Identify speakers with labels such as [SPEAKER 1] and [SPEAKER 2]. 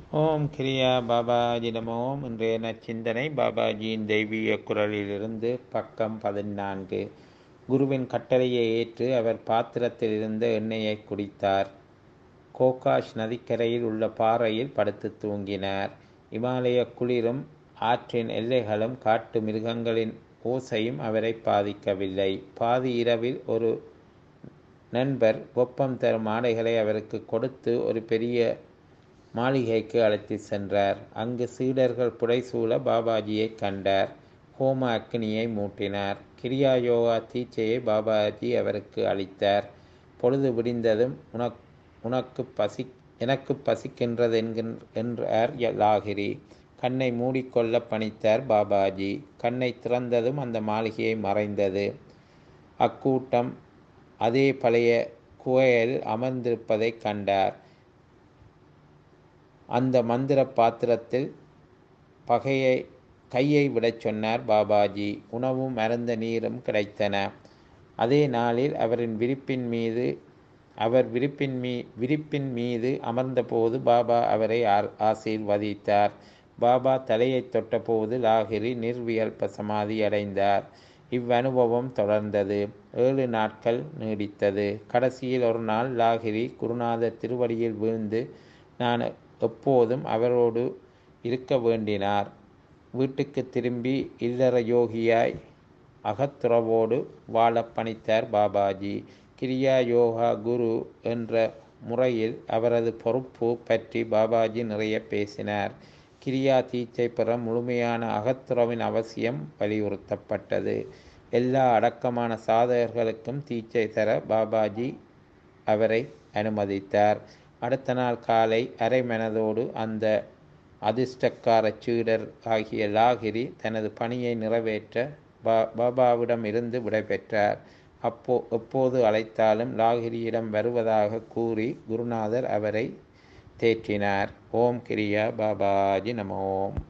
[SPEAKER 1] ஓம் கிரியா பாபாஜி நமோம் இன்றைய நச்சிந்தனை பாபாஜியின் தெய்வீக குரலிலிருந்து பக்கம் பதினான்கு குருவின் கட்டளையை ஏற்று அவர் பாத்திரத்தில் இருந்த எண்ணெயை குடித்தார் கோகாஷ் நதிக்கரையில் உள்ள பாறையில் படுத்து தூங்கினார் இமாலய குளிரும் ஆற்றின் எல்லைகளும் காட்டு மிருகங்களின் ஓசையும் அவரை பாதிக்கவில்லை பாதி இரவில் ஒரு நண்பர் வெப்பம் தரும் ஆடைகளை அவருக்கு கொடுத்து ஒரு பெரிய மாளிகைக்கு அழைத்து சென்றார் அங்கு சீடர்கள் புடைசூழ பாபாஜியை கண்டார் ஹோம அக்னியை மூட்டினார் கிரியா யோகா தீட்சையை பாபாஜி அவருக்கு அளித்தார் பொழுது விடிந்ததும் உனக் உனக்கு பசி எனக்கு பசிக்கின்றது என்கின் என்றார் லாகிரி கண்ணை மூடிக்கொள்ள பணித்தார் பாபாஜி கண்ணை திறந்ததும் அந்த மாளிகையை மறைந்தது அக்கூட்டம் அதே பழைய குகையில் அமர்ந்திருப்பதை கண்டார் அந்த மந்திர பாத்திரத்தில் பகையை கையை விடச் சொன்னார் பாபாஜி உணவும் மறந்த நீரும் கிடைத்தன அதே நாளில் அவரின் விரிப்பின் மீது அவர் விரிப்பின் மீ விரிப்பின் மீது அமர்ந்தபோது பாபா அவரை ஆசீர்வதித்தார் பாபா தலையை தொட்டபோது லாகிரி நிர்வியல்ப சமாதி அடைந்தார் இவ்வனுபவம் தொடர்ந்தது ஏழு நாட்கள் நீடித்தது கடைசியில் ஒரு நாள் லாகிரி குருநாதர் திருவடியில் வீழ்ந்து நான் எப்போதும் அவரோடு இருக்க வேண்டினார் வீட்டுக்கு திரும்பி இல்லற யோகியாய் அகத்துறவோடு வாழ பணித்தார் பாபாஜி கிரியா யோகா குரு என்ற முறையில் அவரது பொறுப்பு பற்றி பாபாஜி நிறைய பேசினார் கிரியா தீட்சை பெற முழுமையான அகத்துறவின் அவசியம் வலியுறுத்தப்பட்டது எல்லா அடக்கமான சாதகர்களுக்கும் தீட்சை தர பாபாஜி அவரை அனுமதித்தார் அடுத்த நாள் காலை அரை மனதோடு அந்த அதிர்ஷ்டக்கார சீடர் ஆகிய லாகிரி தனது பணியை நிறைவேற்ற பா பாபாவிடம் இருந்து விடைபெற்றார் அப்போ எப்போது அழைத்தாலும் லாகிரியிடம் வருவதாக கூறி குருநாதர் அவரை தேற்றினார் ஓம் கிரியா பாபாஜி நமோம்